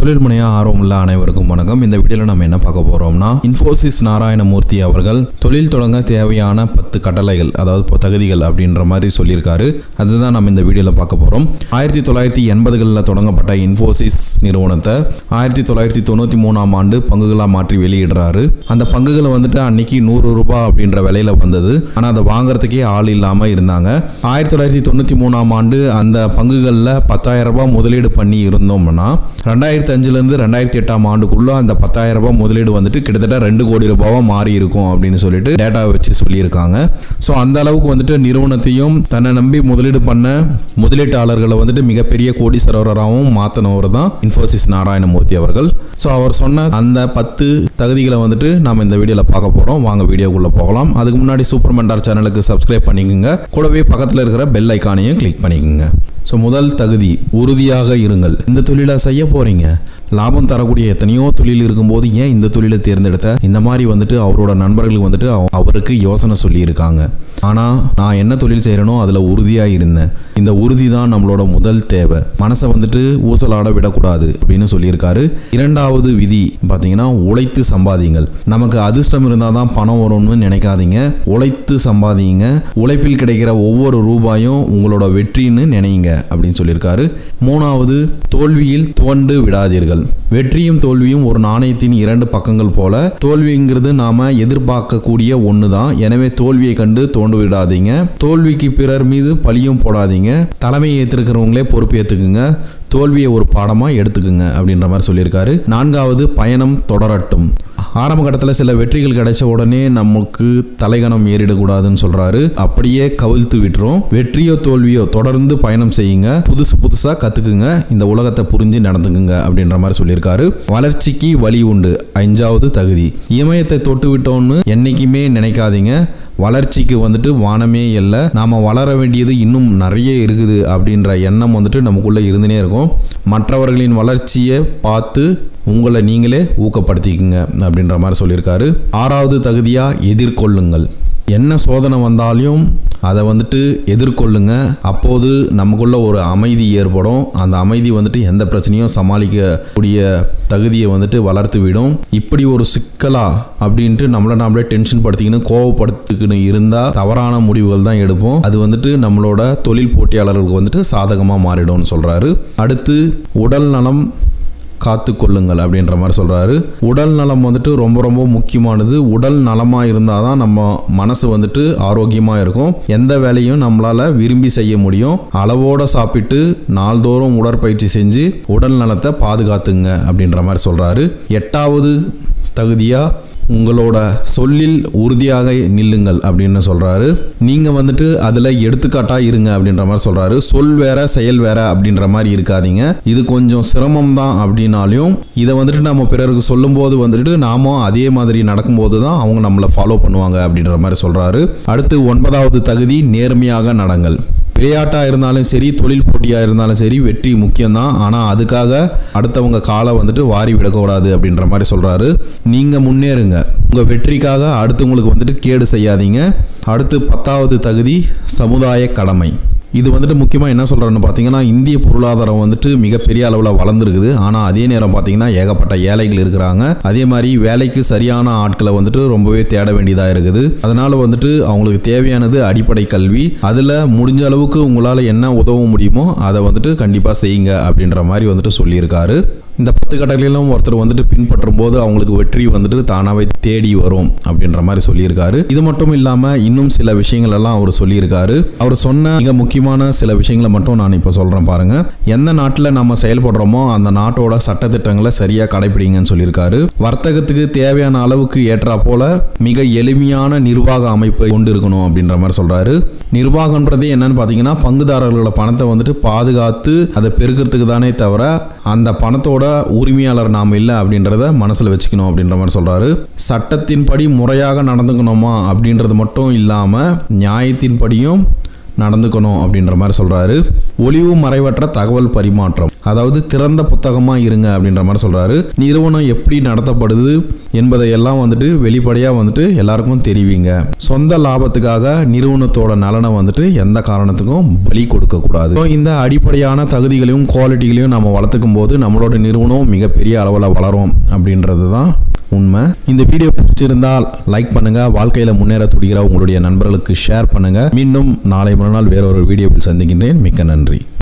தொழில் முனையா ஆர்வமுள்ள அனைவருக்கும் வணக்கம் இந்த வீடியோவில் நம்ம என்ன பார்க்க போறோம்னா இன்ஃபோசிஸ் நாராயணமூர்த்தி அவர்கள் தொழில் தொடங்க தேவையான பத்து கட்டளைகள் அதாவது இப்போ தகுதிகள் அப்படின்ற மாதிரி சொல்லியிருக்காரு அதுதான் நம்ம இந்த வீடியோவில் பார்க்க போறோம் ஆயிரத்தி தொள்ளாயிரத்தி எண்பதுகளில் தொடங்கப்பட்ட இன்ஃபோசிஸ் நிறுவனத்தை ஆயிரத்தி தொள்ளாயிரத்தி தொண்ணூற்றி மூணாம் ஆண்டு பங்குகளாக மாற்றி வெளியிடுறாரு அந்த பங்குகளை வந்துட்டு அன்னைக்கு நூறு ரூபாய் அப்படின்ற விலையில வந்தது ஆனால் அதை வாங்குறதுக்கே ஆள் இல்லாமல் இருந்தாங்க ஆயிரத்தி தொள்ளாயிரத்தி தொண்ணூற்றி மூணாம் ஆண்டு அந்த பங்குகளில் பத்தாயிரம் ரூபாய் முதலீடு பண்ணி இருந்தோம்னா ரெண்டாயிரத்தி அஞ்சுலேருந்து ரெண்டாயிரத்தி எட்டாம் ஆண்டுக்குள்ள அந்த பத்தாயிரம் ரூபாய் முதலீடு வந்துட்டு கிட்டத்தட்ட ரெண்டு கோடி ரூபாவா மாறி இருக்கும் அப்படின்னு சொல்லிட்டு டேட்டா வச்சு சொல்லியிருக்காங்க ஸோ அந்த அளவுக்கு வந்துட்டு நிறுவனத்தையும் தன்னை நம்பி முதலீடு பண்ண முதலீட்டாளர்களை வந்துட்டு மிகப்பெரிய கோடீஸ்வரராகவும் மாற்றினவர் தான் இன்ஃபோசிஸ் நாராயணமூர்த்தி அவர்கள் ஸோ அவர் சொன்ன அந்த பத்து தகுதிகளை வந்துட்டு நாம் இந்த வீடியோவில் பார்க்க போகிறோம் வாங்க வீடியோக்குள்ளே போகலாம் அதுக்கு முன்னாடி சூப்பர் மெண்டார் சேனலுக்கு சப்ஸ்கிரைப் பண்ணிக்கோங்க கூடவே பக்கத்தில் இருக்கிற பெல் ஐக்கானையும் கிளிக் பண்ணிக்கோங்க ஸோ முதல் தகுதி உறுதியாக இருங்கள் இந்த தொழிலை செய்ய போகிறீங்க லாபம் தரக்கூடிய எத்தனையோ தொழில் இருக்கும்போது ஏன் இந்த தொழிலை தேர்ந்தெடுத்த இந்த மாதிரி வந்துட்டு அவரோட நண்பர்களுக்கு வந்துட்டு அவ- அவருக்கு யோசனை சொல்லியிருக்காங்க ஆனால் நான் என்ன தொழில் செய்கிறேனோ அதில் உறுதியாக இருந்தேன் இந்த உறுதி தான் நம்மளோட முதல் தேவை மனசை வந்துட்டு ஊசலாட விடக்கூடாது அப்படின்னு சொல்லியிருக்காரு இரண்டாவது விதி பார்த்தீங்கன்னா உழைத்து சம்பாதிங்கள் நமக்கு அதிர்ஷ்டம் இருந்தால் தான் பணம் வரும்னு நினைக்காதீங்க உழைத்து சம்பாதிங்க உழைப்பில் கிடைக்கிற ஒவ்வொரு ரூபாயும் உங்களோட வெற்றின்னு நினைங்க அப்படின்னு சொல்லியிருக்காரு மூணாவது தோல்வியில் துவண்டு விடாதீர்கள் வெற்றியும் தோல்வியும் ஒரு நாணயத்தின் இரண்டு பக்கங்கள் போல தோல்விங்கிறது நாம எதிர்பார்க்கக்கூடிய ஒன்று தான் எனவே தோல்வியை கண்டு தோண்டு விடாதீங்க தோல்விக்கு பிறர் மீது பழியும் போடாதீங்க தலைமை ஏற்றிருக்கிறவங்களே பொறுப்பு ஏற்றுக்குங்க தோல்வியை ஒரு பாடமாக எடுத்துக்குங்க அப்படின்ற மாதிரி சொல்லியிருக்காரு நான்காவது பயணம் தொடரட்டும் ஆரம்ப கட்டத்தில் சில வெற்றிகள் கிடைச்ச உடனே நமக்கு தலைகணம் ஏறிடக்கூடாதுன்னு சொல்றாரு அப்படியே கவிழ்த்து விட்டுரும் வெற்றியோ தோல்வியோ தொடர்ந்து பயணம் செய்யுங்க புதுசு புதுசாக கற்றுக்குங்க இந்த உலகத்தை புரிஞ்சு நடந்துக்குங்க அப்படின்ற மாதிரி சொல்லியிருக்காரு வளர்ச்சிக்கு வழி உண்டு அஞ்சாவது தகுதி இமயத்தை தொட்டு விட்டோன்னு என்னைக்குமே நினைக்காதீங்க வளர்ச்சிக்கு வந்துட்டு வானமே இல்லை நாம் வளர வேண்டியது இன்னும் நிறைய இருக்குது அப்படின்ற எண்ணம் வந்துட்டு நமக்குள்ளே இருந்துனே இருக்கும் மற்றவர்களின் வளர்ச்சியை பார்த்து உங்களை நீங்களே ஊக்கப்படுத்திக்கங்க அப்படின்ற மாதிரி சொல்லியிருக்காரு ஆறாவது தகுதியாக எதிர்கொள்ளுங்கள் என்ன சோதனை வந்தாலும் அதை வந்துட்டு எதிர்கொள்ளுங்க அப்போது நமக்குள்ள ஒரு அமைதி ஏற்படும் அந்த அமைதி வந்துட்டு எந்த பிரச்சனையும் சமாளிக்கக்கூடிய தகுதியை வந்துட்டு வளர்த்து விடும் இப்படி ஒரு சிக்கலா அப்படின்ட்டு நம்மளை நாமளே டென்ஷன் படுத்திக்கின்னு கோவப்படுத்திக்கின்னு இருந்தால் தவறான முடிவுகள் தான் எடுப்போம் அது வந்துட்டு நம்மளோட தொழில் போட்டியாளர்களுக்கு வந்துட்டு சாதகமாக மாறிடும்னு சொல்கிறாரு அடுத்து உடல் நலம் காத்து கொள்ளுங்கள் அப்படின்ற மாதிரி சொல்கிறாரு உடல் நலம் வந்துட்டு ரொம்ப ரொம்ப முக்கியமானது உடல் நலமாக இருந்தால் தான் நம்ம மனசு வந்துட்டு ஆரோக்கியமாக இருக்கும் எந்த வேலையும் நம்மளால் விரும்பி செய்ய முடியும் அளவோடு சாப்பிட்டு நாள்தோறும் உடற்பயிற்சி செஞ்சு உடல் நலத்தை பாதுகாத்துங்க அப்படின்ற மாதிரி சொல்கிறாரு எட்டாவது தகுதியாக உங்களோட சொல்லில் உறுதியாக நில்லுங்கள் அப்படின்னு சொல்கிறாரு நீங்கள் வந்துட்டு அதில் எடுத்துக்காட்டாக இருங்க அப்படின்ற மாதிரி சொல்கிறாரு சொல் வேற செயல் வேற அப்படின்ற மாதிரி இருக்காதீங்க இது கொஞ்சம் சிரமம் தான் அப்படின்னாலையும் இதை வந்துட்டு நம்ம பிறருக்கு சொல்லும்போது வந்துட்டு நாம அதே மாதிரி நடக்கும்போது தான் அவங்க நம்மளை ஃபாலோ பண்ணுவாங்க அப்படின்ற மாதிரி சொல்கிறாரு அடுத்து ஒன்பதாவது தகுதி நேர்மையாக நடங்கள் விளையாட்டாக இருந்தாலும் சரி தொழில் போட்டியாக இருந்தாலும் சரி வெற்றி முக்கியம்தான் ஆனால் அதுக்காக அடுத்தவங்க காலை வந்துட்டு வாரி விடக்கூடாது அப்படின்ற மாதிரி சொல்கிறாரு நீங்கள் முன்னேறுங்க உங்கள் வெற்றிக்காக அடுத்தவங்களுக்கு வந்துட்டு கேடு செய்யாதீங்க அடுத்து பத்தாவது தகுதி சமுதாய கடமை இது வந்துட்டு முக்கியமாக என்ன சொல்கிறேன்னு பார்த்தீங்கன்னா இந்திய பொருளாதாரம் வந்துட்டு மிகப்பெரிய அளவில் வளர்ந்துருக்குது ஆனால் அதே நேரம் பார்த்தீங்கன்னா ஏகப்பட்ட ஏழைகள் இருக்கிறாங்க அதே மாதிரி வேலைக்கு சரியான ஆட்களை வந்துட்டு ரொம்பவே தேட வேண்டியதாக இருக்குது அதனால் வந்துட்டு அவங்களுக்கு தேவையானது அடிப்படை கல்வி அதில் முடிஞ்ச அளவுக்கு உங்களால் என்ன உதவ முடியுமோ அதை வந்துட்டு கண்டிப்பாக செய்யுங்க அப்படின்ற மாதிரி வந்துட்டு சொல்லியிருக்காரு இந்த பத்து கட்டளையிலும் ஒருத்தர் வந்துட்டு பின்பற்றும் போது அவங்களுக்கு வெற்றி வந்துட்டு தானாகவே தேடி வரும் அப்படின்ற மாதிரி சொல்லியிருக்காரு இது மட்டும் இல்லாமல் இன்னும் சில விஷயங்கள் எல்லாம் அவர் சொல்லியிருக்காரு அவர் சொன்ன மிக முக்கியமான சில விஷயங்களை மட்டும் நான் இப்போ சொல்கிறேன் பாருங்க எந்த நாட்டில் நம்ம செயல்படுறோமோ அந்த நாட்டோட சட்டத்திட்டங்களை சரியாக கடைபிடிங்கன்னு சொல்லியிருக்காரு வர்த்தகத்துக்கு தேவையான அளவுக்கு ஏற்றா போல மிக எளிமையான நிர்வாக அமைப்பை கொண்டு இருக்கணும் அப்படின்ற மாதிரி சொல்றாரு நிர்வாகம்ன்றது என்னன்னு பார்த்தீங்கன்னா பங்குதாரர்களோட பணத்தை வந்துட்டு பாதுகாத்து அதை பெருக்கிறதுக்கு தானே தவிர அந்த பணத்தோட உரிமையாளர் நாம் இல்லை அப்படின்றத மனசில் வச்சுக்கணும் அப்படின்ற மாதிரி சொல்றாரு சட்டத்தின்படி முறையாக நடந்துக்கணுமா அப்படின்றது மட்டும் இல்லாமல் நியாயத்தின்படியும் நடந்துக்கணும் அப்படின்ற மாதிரி சொல்றாரு ஒளிவு மறைவற்ற தகவல் பரிமாற்றம் அதாவது திறந்த புத்தகமா இருங்க அப்படின்ற மாதிரி சொல்றாரு நிறுவனம் எப்படி நடத்தப்படுது என்பதை எல்லாம் வந்துட்டு வெளிப்படையா வந்துட்டு எல்லாருக்கும் தெரிவிங்க சொந்த லாபத்துக்காக நிறுவனத்தோட நலனை வந்துட்டு எந்த காரணத்துக்கும் பலி கொடுக்க கூடாது So, இந்த அடிப்படையான தகுதிகளையும் குவாலிட்டிகளையும் நம்ம வளர்த்துக்கும் போது நம்மளோட நிறுவனம் மிகப்பெரிய அளவில் வளரும் அப்படின்றது தான் உண்மை இந்த வீடியோ பிடிச்சிருந்தால் லைக் பண்ணுங்க வாழ்க்கையில முன்னேற துடிக்கிற உங்களுடைய நண்பர்களுக்கு ஷேர் பண்ணுங்க மீண்டும் நாளை மறுநாள் வேறொரு வீடியோவில் சந்திக்கின்றேன் மிக்க நன்றி